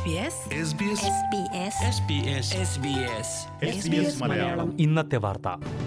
SBS SBS Malayalam ഇന്നത്തെ വാർത്ത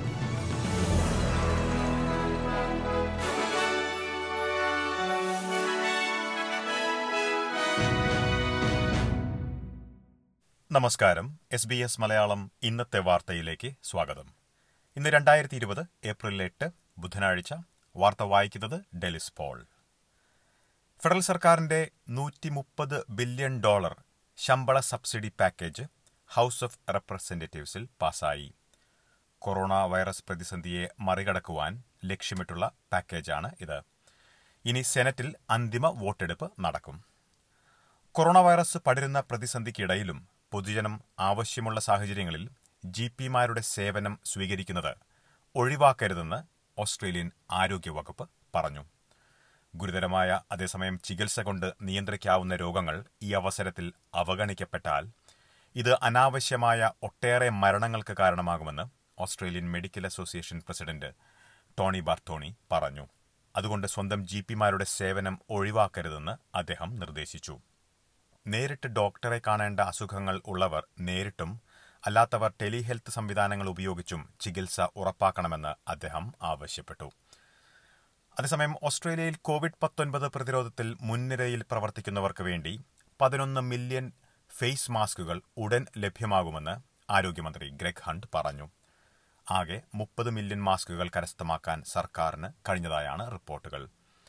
നമസ്കാരം എസ് ബി എസ് മലയാളം ഇന്നത്തെ വാർത്തയിലേക്ക് സ്വാഗതം ഇന്ന് രണ്ടായിരത്തി ഇരുപത് ഏപ്രിൽ എട്ട് ബുധനാഴ്ച വാർത്ത വായിക്കുന്നത് ഡെലിസ് പോൾ ഫെഡറൽ സർക്കാരിന്റെ നൂറ്റി മുപ്പത് ബില്യൺ ഡോളർ ശമ്പള സബ്സിഡി പാക്കേജ് ഹൌസ് ഓഫ് റെപ്രസെന്റേറ്റീവ്സിൽ പാസായി കൊറോണ വൈറസ് പ്രതിസന്ധിയെ മറികടക്കുവാൻ ലക്ഷ്യമിട്ടുള്ള പാക്കേജാണ് ഇത് ഇനി സെനറ്റിൽ അന്തിമ വോട്ടെടുപ്പ് നടക്കും കൊറോണ വൈറസ് പടരുന്ന പ്രതിസന്ധിക്കിടയിലും പൊതുജനം ആവശ്യമുള്ള സാഹചര്യങ്ങളിൽ ജി പിമാരുടെ സേവനം സ്വീകരിക്കുന്നത് ഒഴിവാക്കരുതെന്ന് ഓസ്ട്രേലിയൻ ആരോഗ്യവകുപ്പ് പറഞ്ഞു ഗുരുതരമായ അതേസമയം ചികിത്സ കൊണ്ട് നിയന്ത്രിക്കാവുന്ന രോഗങ്ങൾ ഈ അവസരത്തിൽ അവഗണിക്കപ്പെട്ടാൽ ഇത് അനാവശ്യമായ ഒട്ടേറെ മരണങ്ങൾക്ക് കാരണമാകുമെന്ന് Australian medical association president Tony Bartone പറഞ്ഞു അതുകൊണ്ട് സ്വന്തം ജി പിമാരുടെ സേവനം ഒഴിവാക്കരുതെന്ന് അദ്ദേഹം നിർദ്ദേശിച്ചു നേരിട്ട് ഡോക്ടറെ കാണേണ്ട അസുഖങ്ങൾ ഉള്ളവർ നേരിട്ടും അല്ലാത്തവർ ടെലിഹെൽത്ത് സംവിധാനങ്ങൾ ഉപയോഗിച്ചും ചികിത്സ ഉറപ്പാക്കണമെന്ന് അദ്ദേഹം ആവശ്യപ്പെട്ടു അതേസമയം ഓസ്ട്രേലിയയിൽ കോവിഡ് പത്തൊൻപത് പ്രതിരോധത്തിൽ മുൻനിരയിൽ പ്രവർത്തിക്കുന്നവർക്ക് വേണ്ടി പതിനൊന്ന് മില്യൺ ഫേസ് മാസ്കുകൾ ഉടൻ ലഭ്യമാകുമെന്ന് ആരോഗ്യമന്ത്രി ഗ്രെഗ് ഹണ്ട് പറഞ്ഞു ആകെ മുപ്പത് മില്യൺ മാസ്കുകൾ കരസ്ഥമാക്കാൻ സർക്കാരിന് കഴിഞ്ഞതായാണ് റിപ്പോർട്ടുകൾ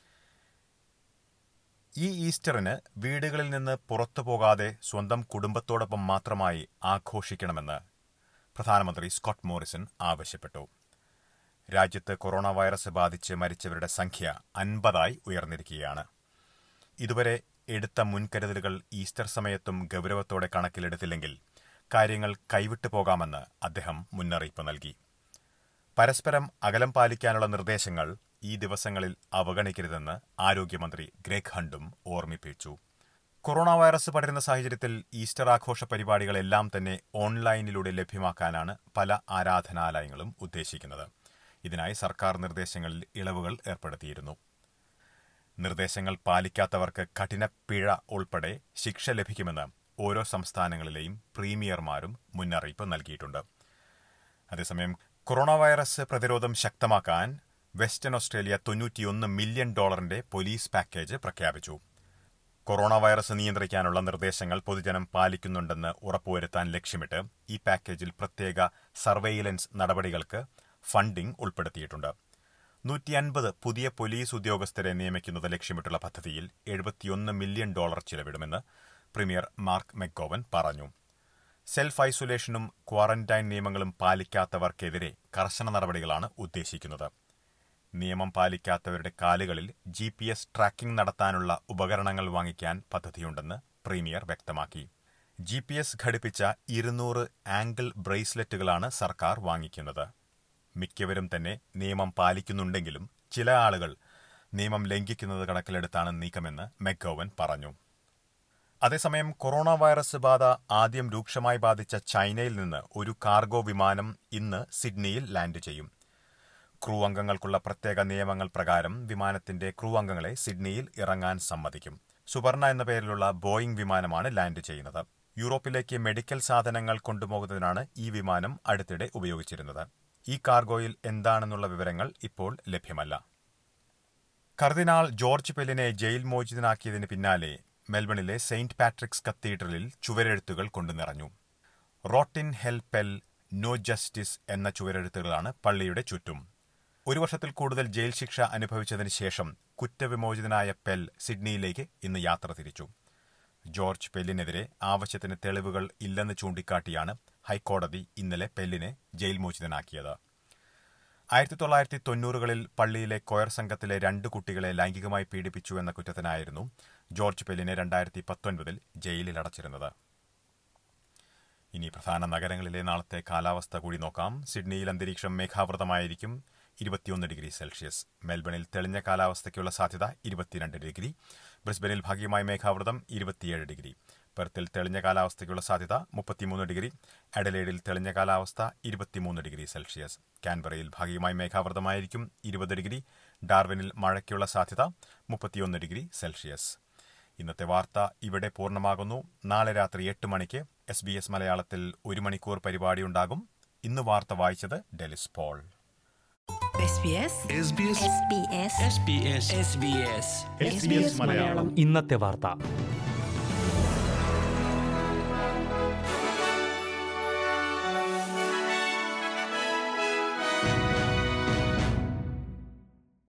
ഈ ഈസ്റ്ററിന് വീടുകളിൽ നിന്ന് പുറത്തു പോകാതെ സ്വന്തം കുടുംബത്തോടൊപ്പം മാത്രമായി ആഘോഷിക്കണമെന്ന് പ്രധാനമന്ത്രി സ്കോട്ട് മോറിസൺ ആവശ്യപ്പെട്ടു രാജ്യത്ത് കൊറോണ വൈറസ് ബാധിച്ച് മരിച്ചവരുടെ സംഖ്യ അൻപതായി ഉയർന്നിരിക്കുകയാണ് ഇതുവരെ എടുത്ത മുൻകരുതലുകൾ ഈസ്റ്റർ സമയത്തും ഗൗരവത്തോടെ കണക്കിലെടുത്തില്ലെങ്കിൽ കാര്യങ്ങൾ കൈവിട്ടു പോകാമെന്ന് അദ്ദേഹം മുന്നറിയിപ്പ് നൽകി പരസ്പരം അകലം പാലിക്കാനുള്ള നിർദ്ദേശങ്ങൾ ഈ ദിവസങ്ങളിൽ അവഗണിക്കരുതെന്ന് ആരോഗ്യമന്ത്രി ഗ്രേഗ് ഹണ്ടും ഓർമ്മിപ്പിച്ചു കൊറോണ വൈറസ് പടരുന്ന സാഹചര്യത്തിൽ ഈസ്റ്റർ ആഘോഷ പരിപാടികളെല്ലാം തന്നെ ഓൺലൈനിലൂടെ ലഭ്യമാക്കാനാണ് പല ആരാധനാലയങ്ങളും ഉദ്ദേശിക്കുന്നത് ഇതിനായി സർക്കാർ നിർദ്ദേശങ്ങളിൽ ഇളവുകൾ ഏർപ്പെടുത്തിയിരുന്നു നിർദ്ദേശങ്ങൾ പാലിക്കാത്തവർക്ക് കഠിന പിഴ ഉൾപ്പെടെ ശിക്ഷ ലഭിക്കുമെന്ന് ഓരോ സംസ്ഥാനങ്ങളിലെയും പ്രീമിയർമാരും മുന്നറിയിപ്പ് നൽകിയിട്ടുണ്ട് അതേസമയം കൊറോണ വൈറസ് പ്രതിരോധം ശക്തമാക്കാൻ വെസ്റ്റേൺ ഓസ്ട്രേലിയ തൊണ്ണൂറ്റിയൊന്ന് മില്യൺ ഡോളറിന്റെ പോലീസ് പാക്കേജ് പ്രഖ്യാപിച്ചു കൊറോണ വൈറസ് നിയന്ത്രിക്കാനുള്ള നിർദ്ദേശങ്ങൾ പൊതുജനം പാലിക്കുന്നുണ്ടെന്ന് ഉറപ്പുവരുത്താൻ ലക്ഷ്യമിട്ട് ഈ പാക്കേജിൽ പ്രത്യേക സർവെയിലൻസ് നടപടികൾക്ക് ഫണ്ടിംഗ് ഉൾപ്പെടുത്തിയിട്ടുണ്ട് നൂറ്റി അൻപത് പുതിയ പോലീസ് ഉദ്യോഗസ്ഥരെ നിയമിക്കുന്നത് ലക്ഷ്യമിട്ടുള്ള പദ്ധതിയിൽ എഴുപത്തിയൊന്ന് മില്യൺ ഡോളർ ചിലവിടുമെന്ന് പ്രീമിയർ മാർക്ക് മെക്കോവൻ പറഞ്ഞു സെൽഫ് ഐസൊലേഷനും ക്വാറന്റൈൻ നിയമങ്ങളും പാലിക്കാത്തവർക്കെതിരെ കർശന നടപടികളാണ് ഉദ്ദേശിക്കുന്നത് നിയമം പാലിക്കാത്തവരുടെ കാലുകളിൽ ജി പി എസ് ട്രാക്കിംഗ് നടത്താനുള്ള ഉപകരണങ്ങൾ വാങ്ങിക്കാൻ പദ്ധതിയുണ്ടെന്ന് പ്രീമിയർ വ്യക്തമാക്കി ജി പി എസ് ഘടിപ്പിച്ച ഇരുന്നൂറ് ആംഗിൾ ബ്രേസ്ലെറ്റുകളാണ് സർക്കാർ വാങ്ങിക്കുന്നത് മിക്കവരും തന്നെ നിയമം പാലിക്കുന്നുണ്ടെങ്കിലും ചില ആളുകൾ നിയമം ലംഘിക്കുന്നത് കണക്കിലെടുത്താണ് നീക്കമെന്ന് മെക്കോവൻ പറഞ്ഞു അതേസമയം കൊറോണ വൈറസ് ബാധ ആദ്യം രൂക്ഷമായി ബാധിച്ച ചൈനയിൽ നിന്ന് ഒരു കാർഗോ വിമാനം ഇന്ന് സിഡ്നിയിൽ ലാൻഡ് ചെയ്യും ക്രൂ അംഗങ്ങൾക്കുള്ള പ്രത്യേക നിയമങ്ങൾ പ്രകാരം വിമാനത്തിന്റെ ക്രൂ അംഗങ്ങളെ സിഡ്നിയിൽ ഇറങ്ങാൻ സമ്മതിക്കും സുവർണ എന്ന പേരിലുള്ള ബോയിംഗ് വിമാനമാണ് ലാൻഡ് ചെയ്യുന്നത് യൂറോപ്പിലേക്ക് മെഡിക്കൽ സാധനങ്ങൾ കൊണ്ടുപോകുന്നതിനാണ് ഈ വിമാനം അടുത്തിടെ ഉപയോഗിച്ചിരുന്നത് ഈ കാർഗോയിൽ എന്താണെന്നുള്ള വിവരങ്ങൾ ഇപ്പോൾ ലഭ്യമല്ല കർദിനാൾ ജോർജ് പെല്ലിനെ ജയിൽ മോചിതനാക്കിയതിന് പിന്നാലെ മെൽബണിലെ സെയിന്റ് പാട്രിക്സ് കത്തീഡ്രലിൽ ചുവരെഴുത്തുകൾ കൊണ്ടു നിറഞ്ഞു rot in hell Pell no justice എന്ന ചുവരെഴുത്തുകളാണ് പള്ളിയുടെ ചുറ്റും ഒരു വർഷത്തിൽ കൂടുതൽ ജയിൽ ശിക്ഷ അനുഭവിച്ചതിന് ശേഷം കുറ്റവിമോചിതനായ പെൽ സിഡ്നിയിലേക്ക് ഇന്ന് യാത്ര തിരിച്ചു ജോർജ് പെല്ലിനെതിരെ ആവശ്യത്തിന് തെളിവുകൾ ഇല്ലെന്ന് ചൂണ്ടിക്കാട്ടിയാണ് ഹൈക്കോടതി ഇന്നലെ പെല്ലിനെ ജയിൽ മോചിതനാക്കിയത് ആയിരത്തി തൊള്ളായിരത്തി തൊണ്ണൂറുകളിൽ പള്ളിയിലെ കൊയർ സംഘത്തിലെ രണ്ട് കുട്ടികളെ ലൈംഗികമായി പീഡിപ്പിച്ചു എന്ന കുറ്റത്തിനായിരുന്നു ജോർജ് പെല്ലിനെ രണ്ടായിരത്തി പത്തൊൻപതിൽ ജയിലിൽ അടച്ചിരുന്നത് ഇനി പ്രധാന നഗരങ്ങളിലെ നാളത്തെ കാലാവസ്ഥ കൂടി നോക്കാം സിഡ്നിയിൽ അന്തരീക്ഷം മേഘാവൃതമായിരിക്കും ഇരുപത്തിയൊന്ന് ഡിഗ്രി സെൽഷ്യസ് മെൽബണിൽ തെളിഞ്ഞ കാലാവസ്ഥയ്ക്കുള്ള സാധ്യത ഇരുപത്തിരണ്ട് ഡിഗ്രി ബ്രിസ്ബനിൽ ഭാഗികമായ മേഘാവൃതം ഇരുപത്തിയേഴ് ഡിഗ്രി പെർത്തിൽ തെളിഞ്ഞ കാലാവസ്ഥയ്ക്കുള്ള സാധ്യത മുപ്പത്തിമൂന്ന് ഡിഗ്രി അഡലേഡിൽ തെളിഞ്ഞ കാലാവസ്ഥ ഇരുപത്തിമൂന്ന് ഡിഗ്രി സെൽഷ്യസ് കാൻബറയിൽ ഭാഗികമായി മേഘാവൃതമായിരിക്കും ഇരുപത് ഡിഗ്രി ഡാർവിനിൽ മഴയ്ക്കുള്ള സാധ്യത മുപ്പത്തിയൊന്ന് ഡിഗ്രി സെൽഷ്യസ് ഇന്നത്തെ വാർത്ത ഇവിടെ പൂർണ്ണമാകുന്നു നാളെ രാത്രി എട്ട് മണിക്ക് എസ് ബി എസ് മലയാളത്തിൽ ഒരു മണിക്കൂർ പരിപാടിയുണ്ടാകും ഇന്ന് വാർത്ത വായിച്ചത് Delys Paul SBS SBS SBS SBS SBS Malayalam ഇന്നത്തെ വാർത്ത